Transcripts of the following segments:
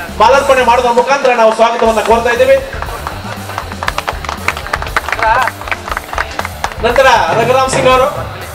ಮಾಲಾರ್ಪಣೆ ಮಾಡೋದ್ರ ಮುಖಾಂತರ ನಾವು ಸ್ವಾಗತವನ್ನ ಕೋರ್ತಾ ಇದ್ದೀವಿ ನಂತರ ರಘುರಾಮ್ ಸಿಂಗ್ ಅವರು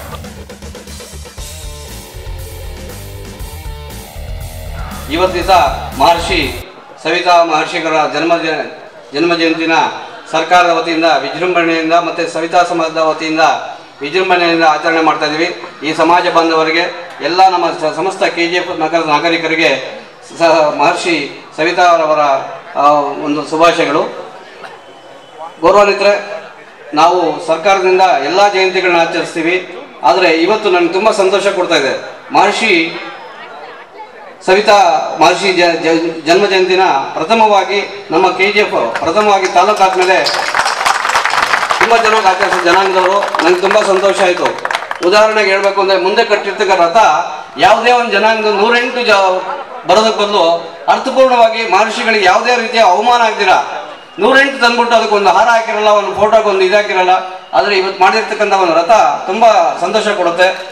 ಇವತ್ತು ದಿವಸ ಮಹರ್ಷಿ ಸವಿತಾ ಮಹರ್ಷಿಗಳ ಜನ್ಮ ಜ- ಜನ್ಮ ಜಯಂತಿನ ಸರ್ಕಾರದ ವತಿಯಿಂದ ವಿಜೃಂಭಣೆಯಿಂದ ಮತ್ತು ಸವಿತಾ ಸಮಾಜದ ವತಿಯಿಂದ ವಿಜೃಂಭಣೆಯಿಂದ ಆಚರಣೆ ಮಾಡ್ತಾ ಇದ್ದೀವಿ ಈ ಸಮಾಜ ಬಾಂಧವರಿಗೆ ಎಲ್ಲ ನಮ್ಮ ಸ- ಸಮಸ್ತ ಕೆ ಜಿ ಎಫ್ ನಗರದ ನಾಗರಿಕರಿಗೆ ಸ ಮಹರ್ಷಿ ಸವಿತಾ ಅವರವರ ಆ, ಒಂದು ಶುಭಾಶಯಗಳು ಗೌರವಾನ್ವಿತರೆ ನಾವು ಸರ್ಕಾರದಿಂದ ಎಲ್ಲ ಜಯಂತಿಗಳನ್ನ ಆಚರಿಸ್ತೀವಿ ಆದರೆ ಇವತ್ತು ನನಗೆ ತುಂಬ ಸಂತೋಷ ಕೊಡ್ತಾ ಇದೆ ಮಹರ್ಷಿ ಸವಿತಾ ಮಹರ್ಷಿ ಜ ಜ- ಜನ್ಮ ಜಯಂತಿನ ಪ್ರಥಮವಾಗಿ ನಮ್ಮ ಕೆ ಜಿ ಎಫ್ ಪ್ರಥಮವಾಗಿ ತಾಲೂಕು ಆದಮೇಲೆ ತುಂಬ ಚೆನ್ನಾಗಿ ಆಚರಿಸಿದ ಜನಾಂಗದವರು ನಂಗೆ ತುಂಬ ಸಂತೋಷ ಆಯಿತು ಉದಾಹರಣೆಗೆ ಹೇಳಬೇಕು ಅಂದರೆ ಮುಂದೆ ಕಟ್ಟಿರ್ತಕ್ಕ ರಥ ಯಾವುದೇ ಒಂದು ಜನಾಂಗದ ನೂರೆಂಟು ಜ ಬರೋದಕ್ಕೆ ಬದಲು ಅರ್ಥಪೂರ್ಣವಾಗಿ ಮಹರ್ಷಿಗಳಿಗೆ ಯಾವುದೇ ರೀತಿಯ ಅವಮಾನ ಆಗ್ದಿರ ನೂರೆಂಟು ತಂದ್ಬಿಟ್ಟು ಅದಕ್ಕೊಂದು ಹಾರ ಹಾಕಿರಲ್ಲ ಒಂದು ಫೋಟೋಗೆ ಒಂದು ಇದಾಕಿರಲ್ಲ ಆದರೆ ಇವತ್ತು ಮಾಡಿರ್ತಕ್ಕಂಥ ಒಂದು ರಥ ತುಂಬ ಸಂತೋಷ ಕೊಡುತ್ತೆ